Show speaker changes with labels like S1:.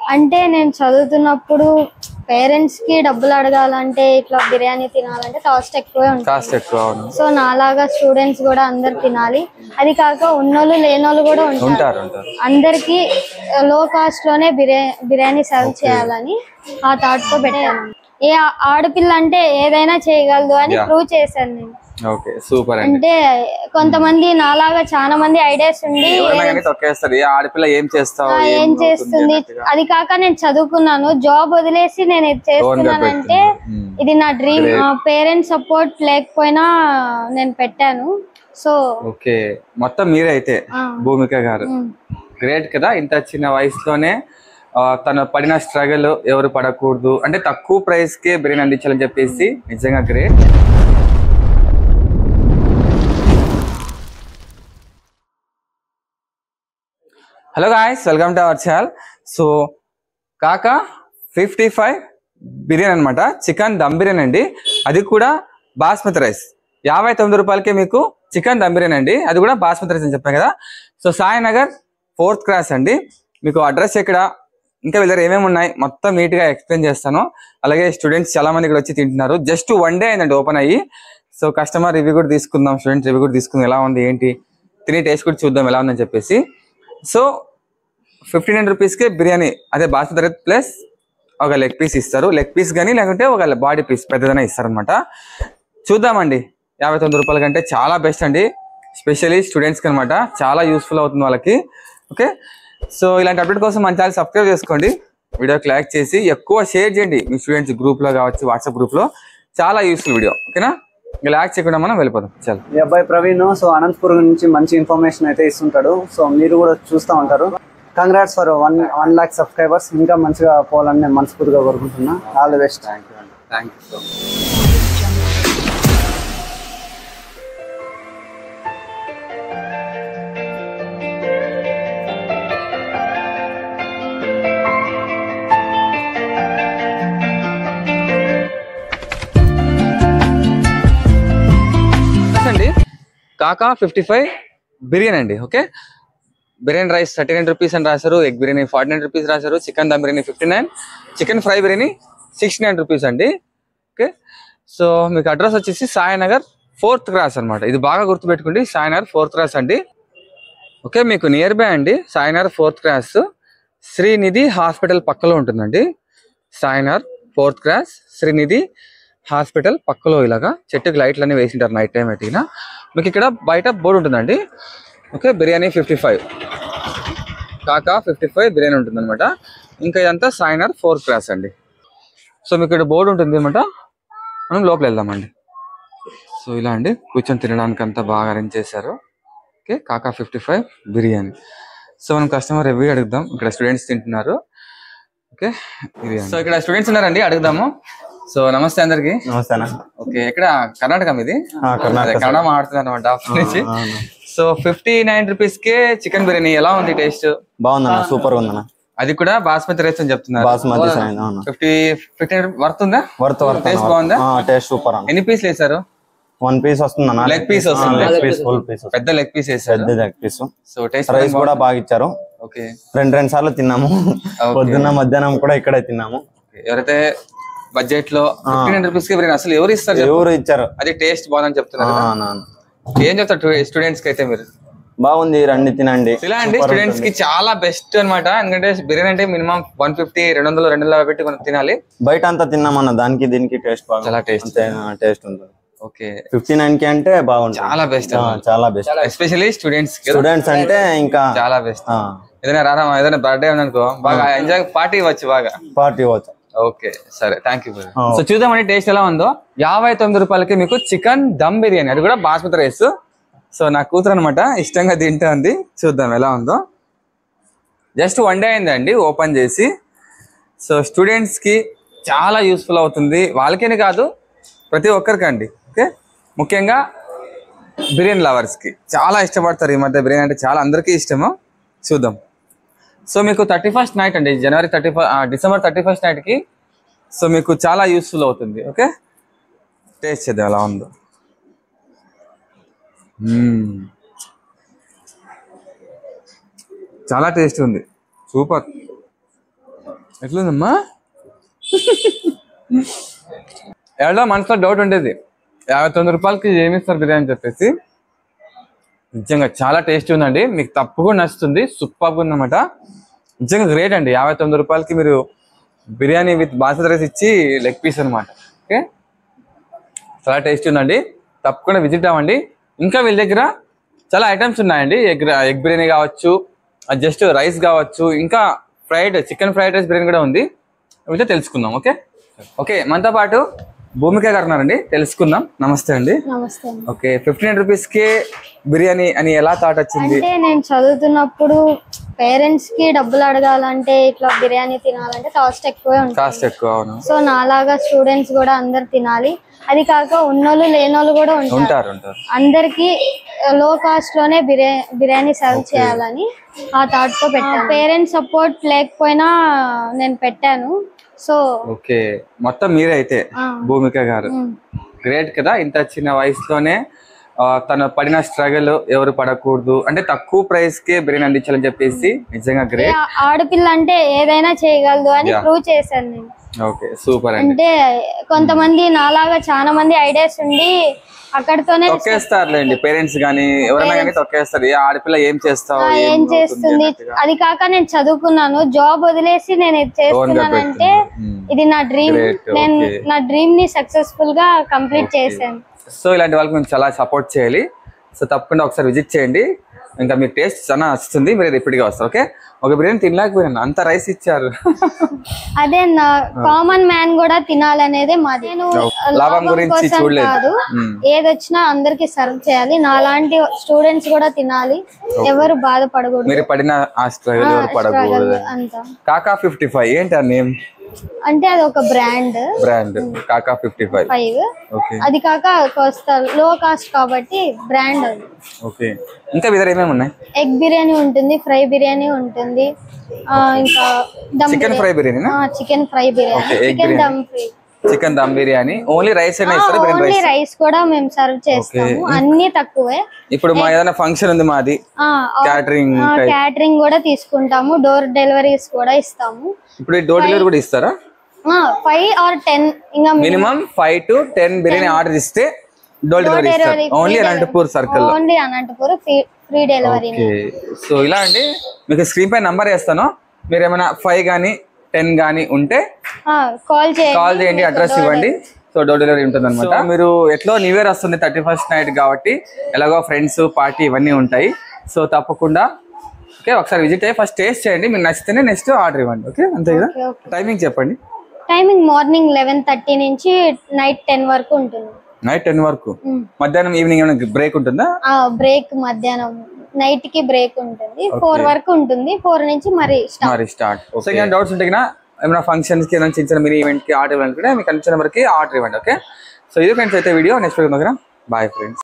S1: అంటే నేను చదువుతున్నప్పుడు పేరెంట్స్ కి డబ్బులు అడగాలంటే ఇట్లా బిర్యానీ తినాలంటే కాస్ట్ ఎక్కువే ఉంటుంది
S2: కాస్ట్ ఎక్కువ అవును
S1: సో నాలాగా స్టూడెంట్స్ కూడా అందరు తినాలి అది కాక ఉన్నోళ్ళు లేనోళ్ళు కూడా ఉంటారు
S2: ఉంటారు ఉంటారు
S1: అందరికి లో కాస్ట్ లోనే బిర్యానీ బిర్యానీ సర్వ్ చేయాలని ఆ థాట్ తో పెట్టాను ఏ ఆ- ఆడపిల్ల అంటే ఏదైనా చేయగలదు అని
S2: Yeah.
S1: ప్రూవ్ చేశాను నేను
S2: ఓకే సూపర్ అండి
S1: అంటే కొంతమంది నాలాగా చాలా మంది ఐడియాస్ ఉండి
S2: ఎవరైనా కానీ తొక్కేస్తారు ఏ ఆడపిల్ల ఏం చేస్తావు
S1: ఆ,
S2: ఏం
S1: ఏం
S2: అవుతుంది
S1: చేస్తుంది
S2: అన్నట్టుగా.
S1: అది కాక నేను చదువుకున్నాను జాబ్ వదిలేసి నేను ఇది చేస్తున్నానంటే
S2: మ్మ్.
S1: ఇది నా డ్రీమ్ పేరెంట్స్ సపోర్ట్ లేకపోయినా నేను పెట్టాను సో
S2: ఓకే మొత్తం మీరే అయితే భూమిక గారు గ్రేట్ కదా ఇంత చిన్న వయసులోనే ఆ, తను పడిన స్ట్రగల్ ఎవరు పడకూడదు అంటే తక్కువ ప్రైస్ కే బిర్యానీ అందించాలని చెప్పేసి నిజంగా great hello guys welcome to our channel so Kaka fifty five biryani అనమాట చికెన్ దమ్ బిర్యానీ అండి అది కూడా బాస్మతి రైస్ యాభై తొమ్మిది రూపాయలకే మీకు చికెన్ దమ్ బిర్యానీ అండి అది కూడా బాస్మతి రైస్ అని చెప్పాను కదా సో సాయినగర్ ఫోర్త్ క్లాస్ అండి మీకు అడ్రస్ ఎక్కడ ఇంకా వీళ్ళ దగ్గర ఏమేమి ఉన్నాయి మొత్తం నీట్ గా ఎక్స్ప్లెయిన్ చేస్తాను అలాగే స్టూడెంట్స్ చాలా మంది ఇక్కడ వచ్చి తింటున్నారు జస్ట్ వన్ డే అయిందండి ఓపెన్ అయ్యి సో కస్టమర్ రివ్యూ కూడా తీసుకుందాం స్టూడెంట్ రివ్యూ కూడా తీసుకుందాం ఎలా ఉంది ఏంటి తిని టేస్ట్ కూడా చూద్దాం ఎలా ఉందని చెప్పేసి సో ఫిఫ్టీ నైన్ రూపీస్కే బిర్యానీ అదే బాస్మతి రైస్ ప్లస్ ఒక లెగ్ పీస్ ఇస్తారు లెగ్ పీస్ కానీ లేకుంటే ఒక బాడీ పీస్ పెద్దదనే ఇస్తారనమాట చూద్దామండి యాభై తొమ్మిది రూపాయల కంటే చాలా బెస్ట్ అండి స్పెషల్లీ స్టూడెంట్స్కి అనమాట చాలా యూస్ఫుల్ అవుతుంది వాళ్ళకి ఓకే సో ఇలాంటి అప్డేట్ కోసం మన ఛానల్ సబ్స్క్రైబ్ చేసుకోండి వీడియోకి లైక్ చేసి ఎక్కువ షేర్ చేయండి మీ స్టూడెంట్స్ గ్రూప్లో కావచ్చు వాట్సాప్ గ్రూప్లో చాలా యూస్ఫుల్ వీడియో ఓకేనా ఇంకా లైక్ చేయకుండా మనం వెళ్ళిపోదాం చాలా
S3: ఈ అబ్బాయి ప్రవీణ్ సో అనంతపురం నుంచి మంచి ఇన్ఫర్మేషన్ అయితే ఇస్తుంటాడు సో మీరు కూడా చూస్తూ ఉంటారు congrats for one one lakh subscribers ఇంకా మంచిగా పోవాలని నేను మనస్ఫూర్తిగా కోరుకుంటున్నా all the best
S2: thank you అండి థ్యాంక్ యూ సో మచ్ అండి కాకా ఫిఫ్టీ ఫైవ్ బిర్యానీ అండి okay biryani rice thirty nine rupees అని రాశారు egg biryani forty nine rupees రాశారు chicken dum biryani fifty nine chicken fry biryani sixty nine rupees అండి ఓకే సో మీకు అడ్రస్ వచ్చేసి Sainagar fourth cross అన్నమాట ఇది బాగా గుర్తుపెట్టుకోండి సాయినగర్ ఫోర్త్ క్రాస్ అండి ఓకే మీకు నియర్ బై అండి Sainagar fourth cross Srinidhi hospital పక్కలో ఉంటుందండి Sainagar fourth cross Srinidhi hospital పక్కలో ఇలాగా చెట్టుకి లైట్లు అన్ని వేసింటారు నైట్ టైం అయితే మీకు ఇక్కడ బయట బోర్డు ఉంటుందండి okay biryani fifty five Kaka fifty five biryani ఉంటుంది అనమాట ఇంకా ఇదంతా సాయినర్ ఫోర్ క్లాస్ అండి సో మీకు ఇక్కడ బోర్డు ఉంటుంది అనమాట మనం లోపల వెళ్దామండి సో ఇలా అండి కూర్చొని తినడానికి అంతా బాగా అరేంజ్ చేశారు okay Kaka fifty five biryani so మనం కస్టమర్ రివ్యూ అడుగుదాం ఇక్కడ స్టూడెంట్స్ తింటున్నారు ఓకే ఇది సో ఇక్కడ స్టూడెంట్స్ ఉన్నారండి అడుగుదాము సో నమస్తే అందరికి
S3: నమస్తేనా
S2: ఓకే ఇక్కడ కర్ణాటక మీది
S3: కర్ణాటక
S2: అదే, కన్నడ మాట్లాడుతున్నారు అనమాట అప్పటి నుంచి
S3: అవును.
S2: సో ఫిఫ్టీ నైన్ రూపీస్ కే చికెన్ బిర్యానీ ఎలా ఉంది టేస్ట్
S3: బాగుందన్న సూపర్ ఉందన్న
S2: అది కూడా బాస్మతి రైస్ అని చెప్తున్నారు
S3: బాస్మతి సాయి అవును
S2: ఫిఫ్టీ ఫిఫ్టీ వర్త్ ఉందా
S3: వర్త్ వర్త్
S2: టేస్ట్ బాగుందా
S3: టేస్ట్ సూపర్ అన్న
S2: ఎన్ని పీస్లు వేసారు
S3: వన్ పీస్ వస్తుందన్న
S2: Leg piece వస్తుంది.
S3: లెగ్ పీస్ ఫుల్ పీస్
S2: పెద్ద లెగ్ పీస్ వేసారు
S3: పెద్ద leg piece
S2: so taste
S3: rice కూడా బాగా ఇచ్చారు
S2: ఓకే
S3: రెండు రెండు సార్లు తిన్నాము పొద్దున్న మధ్యాహ్నం కూడా ఇక్కడే తిన్నాము
S2: ఎవరైతే బడ్జెట్ లో ఫిఫ్టీ నైన్ రూపీస్ కి బిర్యానీ అసలు ఎవరు ఇస్తారు చెప్పు?
S3: ఎవరు ఇచ్చారు
S2: అది టేస్ట్ బాగుందని చెప్తున్నారు
S3: ఆ,
S2: కదా.
S3: నాన్న.
S2: ఏం చెప్తారు స్టూడెంట్స్ కి అయితే మీరు
S3: బాగుంది రండి తినండి
S2: ఇలా అండి స్టూడెంట్స్ కి చాలా బెస్ట్ అన్నమాట ఎందుకంటే బిర్యానీ అంటే మినిమం వన్ ఫిఫ్టీ రెండు వందలు రెండు వందల పెట్టి మనం తినాలి
S3: బయట అంతా తిన్నామన్న దానికి దీనికి టేస్ట్ బాగా
S2: చాలా taste.
S3: అంతే టేస్ట్ ఉంటుంది
S2: ఓకే
S3: ఫిఫ్టీ నైన్ కి అంటే బాగుంటుంది
S2: చాలా బెస్ట్
S3: ఆ, చాలా బెస్ట్
S2: ఎస్పెషల్లీ స్టూడెంట్స్
S3: స్టూడెంట్స్ అంటే ఇంకా
S2: చాలా బెస్ట్ ఏదైనా రారా ఏదైనా బర్త్డే ఉందనుకో బాగా ఎంజాయ్ పార్టీ ఇవ్వచ్చు బాగా
S3: పార్టీ ఇవ్వచ్చు
S2: ఓకే సరే థ్యాంక్ యూ సో చూద్దామండి టేస్ట్ ఎలా ఉందో యాభై తొమ్మిది రూపాయలకి మీకు చికెన్ దమ్ బిర్యానీ అది కూడా బాస్మతి రైస్ సో నా కూతురు అనమాట ఇష్టంగా తింటుంది చూద్దాం ఎలా ఉందో జస్ట్ వన్ డే అయిందండి ఓపెన్ చేసి సో స్టూడెంట్స్కి చాలా యూస్ఫుల్ అవుతుంది వాళ్ళకేనే కాదు ప్రతి ఒక్కరికండి ఓకే ముఖ్యంగా బిర్యానీ లవర్స్కి చాలా ఇష్టపడతారు ఈ మధ్య బిర్యానీ అంటే చాలా అందరికీ ఇష్టము చూద్దాం సో మీకు థర్టీ ఫస్ట్ నైట్ అండి January thirty December thirty first నైట్కి సో మీకు చాలా యూస్ఫుల్ అవుతుంది ఓకే టేస్ట్ చేద్దాం ఎలా ఉందో మ్మ్. చాలా టేస్ట్ ఉంది సూపర్ ఎట్లుందమ్మా ఎవరో మనసులో డౌట్ ఉండేది యాభై తొమ్మిది రూపాయలకి ఏమి ఇస్తారు బిర్యానీ చెప్పేసి నిజంగా చాలా టేస్ట్ ఉందండి మీకు తప్పకుండా నచ్చుతుంది సూపర్గా ఉందన్నమాట నిజంగా గ్రేట్ అండి యాభై తొమ్మిది రూపాయలకి మీరు బిర్యానీ విత్ బాసత రైస్ ఇచ్చి లెగ్ పీస్ అనమాట ఓకే చాలా టేస్ట్ ఉందండి తప్పకుండా విజిట్ అవ్వండి ఇంకా వీళ్ళ దగ్గర చాలా ఐటమ్స్ ఉన్నాయండి ఎగ్ ఎగ్ బిర్యానీ కావచ్చు జస్ట్ రైస్ కావచ్చు ఇంకా fried chicken fried rice biryani కూడా ఉంది అయితే తెలుసుకుందాం ఓకే ఓకే మనతో పాటు భూమిక గారు ఉన్నారండి తెలుసుకుందాం నమస్తే అండి
S1: నమస్తే అండి.
S2: ఓకే ఫిఫ్టీన్ రూపీస్ కి బిర్యానీ అని ఎలా థాట్ వచ్చింది
S1: అంటే నేను చదువుతున్నప్పుడు పేరెంట్స్ కి డబ్బులు అడగాలంటే ఇట్లా బిర్యానీ తినాలంటే కాస్ట్ ఎక్కువే ఉంటుంది
S2: కాస్ట్ ఎక్కువ అవును
S1: సో నాలాగా స్టూడెంట్స్ కూడా అందరు తినాలి అది కాక ఉన్నోళ్ళు లేనోళ్ళు కూడా ఉంటారు
S2: ఉంటారు ఉంటారు
S1: అందరికి లో కాస్ట్ లోనే బిర్యానీ బిర్యానీ సర్వ్ చేయాలని ఆ థాట్ తో పెట్టాను పేరెంట్స్ సపోర్ట్ లేకపోయినా నేను పెట్టాను సో
S2: ఓకే మొత్తం మీరే అయితే
S1: ఆ.
S2: భూమిక గారు గ్రేట్ కదా ఇంత చిన్న వయసులోనే ఆ, తను పడిన స్ట్రగల్ ఎవరు పడకూడదు అంటే తక్కువ ప్రైస్ కే బిర్యానీ అందించాలని చెప్పేసి నిజంగా గ్రేట్
S1: ఆ- ఆడపిల్ల అంటే ఏదైనా చేయగలదు అని
S2: Yeah.
S1: ప్రూవ్ చేశాను నేను
S2: ఓకే సూపర్ అండి
S1: అంటే కొంతమంది నాలాగా చాలా మంది ఐడియాస్ ఉండి అక్కడితోనే
S2: తొక్కేస్తారులేండి పేరెంట్స్ గానీ ఎవరైనా కానీ తొక్కేస్తారు ఏ ఆడపిల్ల ఏం చేస్తావు
S1: ఆ,
S2: ఏం
S1: ఏం
S2: అవుతుంది
S1: చేస్తుంది
S2: అన్నట్టుగా.
S1: అది కాక నేను చదువుకున్నాను జాబ్ వదిలేసి నేను ఇది చేస్తున్నానంటే
S2: Hmm.
S1: ఇది నా డ్రీమ్
S2: Great,
S1: నేను
S2: okay.
S1: నా డ్రీమ్ ని సక్సెస్ఫుల్ గా కంప్లీట్ చేశాను
S2: సో ఇలాంటి వాళ్ళకి మేము చాలా సపోర్ట్ చేయాలి సో తప్పకుండా ఒకసారి విజిట్ చేయండి ఇంకా మీ టేస్ట్ చాలా నచ్చుతుంది మీరు రిపీట్గా వస్తారు ఓకే ఒక బిర్యానీ తినలేకపోయాను అంత రైస్ ఇచ్చారు
S1: అదే నా కామన్ మ్యాన్ కూడా తినాలనేదే మాది నేను
S2: లాభం
S1: లాభం
S2: గురించి
S1: కోసం
S2: చూడలేదు.
S1: కాదు
S2: Hmm.
S1: ఏదొచ్చినా అందరికి సర్వ్ చేయాలి నాలాంటి స్టూడెంట్స్ కూడా తినాలి ఎవరు బాధపడకూడదు
S2: మీరు పడిన ఆ స్ట్రగల్ ఎవరు పడకూడదు
S1: అంతా
S2: కాకా ఫిఫ్టీ ఫైవ్ ఏంటి ఆ నేమ్
S1: అంటే అది ఒక brand
S2: brand Kaka fifty five
S1: five
S2: okay
S1: అది కాక కాస్త లో కాస్ట్ కాబట్టి బ్రాండ్ అది
S2: ఓకే ఇంకా మీ దగ్గర ఏమేమి ఉన్నాయి
S1: ఎగ్ బిర్యానీ ఉంటుంది ఫ్రై బిర్యానీ ఉంటుంది ఆ, ఇంకా dum
S2: chicken fry biryani
S1: chicken fry biryani
S2: Okay, egg
S1: chicken
S2: biryani.
S1: Dum fry
S2: chicken dum biryani only rice అయినా ఇస్తారు బిర్యానీ
S1: ఓన్లీ
S2: రైస్
S1: రైస్ కూడా మేము సర్వ్ చేస్తాము అన్ని తక్కువే
S2: ఇప్పుడు మా ఏదైనా ఫంక్షన్ ఉంది మాది క్యాటరింగ్
S1: క్యాటరింగ్ కూడా తీసుకుంటాము డోర్ డెలివరీస్ కూడా ఇస్తాము
S2: ఇప్పుడు డోర్ డెలివరీ కూడా ఇస్తారా
S1: ఫైవ్ ఆర్ టెన్ ఇంకా
S2: minimum five to ten biryani order ఇస్తే డోర్ డెలివరీ ఇస్తారు
S1: delivery,
S2: only Anantapur circle
S1: only Anantapuram free delivery
S2: okay so ఇలా అండి మీకు స్క్రీన్ పై నంబర్ వేస్తాను మీరు ఏమైనా ఫైవ్ కానీ టెన్ కానీ ఉంటే
S1: కాల్ చేయండి
S2: కాల్ చేయండి అడ్రస్ ఇవ్వండి సో డోర్ డెలివరీ ఉంటుంది అనమాట మీరు ఎట్లో న్యూ ఇయర్ వస్తుంది థర్టీ ఫస్ట్ నైట్ కాబట్టి ఎలాగో ఫ్రెండ్స్ పార్టీ ఇవన్నీ ఉంటాయి సో తప్పకుండా ఓకే ఒకసారి విజిట్ అయ్యి ఫస్ట్ టేస్ట్ చేయండి మీకు నచ్చితేనే నెక్స్ట్ ఆర్డర్ ఇవ్వండి ఓకే అంతే కదా
S1: Okay, okay.
S2: టైమింగ్ చెప్పండి
S1: టైమింగ్ మార్నింగ్ లెవెన్ థర్టీ నుంచి నైట్ టెన్ వరకు ఉంటుంది
S2: నైట్ టెన్ వరకు
S1: Mm.
S2: మధ్యాహ్నం ఈవినింగ్ ఏమైనా బ్రేక్ ఉంటుందా
S1: ఆ బ్రేక్ మధ్యాహ్నం నైట్ కి బ్రేక్ ఉంటుంది ఫోర్ వరకు ఉంటుంది ఫోర్ నుంచి మరి స్టార్ట్
S2: మరి స్టార్ట్ సో ఇంకా డౌట్స్ ఉంటే కన్నా ఏమైనా ఫంక్షన్స్ కి ఏదైనా చిన్న చిన్న మినీ ఈవెంట్ కి ఆర్డర్ ఇవ్వాలనుకుంటే మీకు అనిపించిన వరకు ఆర్డర్ ఇవ్వండి ఓకే సో ఇది ఫ్రెండ్స్ అయితే వీడియో నెక్స్ట్ వీడియో దగ్గర బాయ్ ఫ్రెండ్స్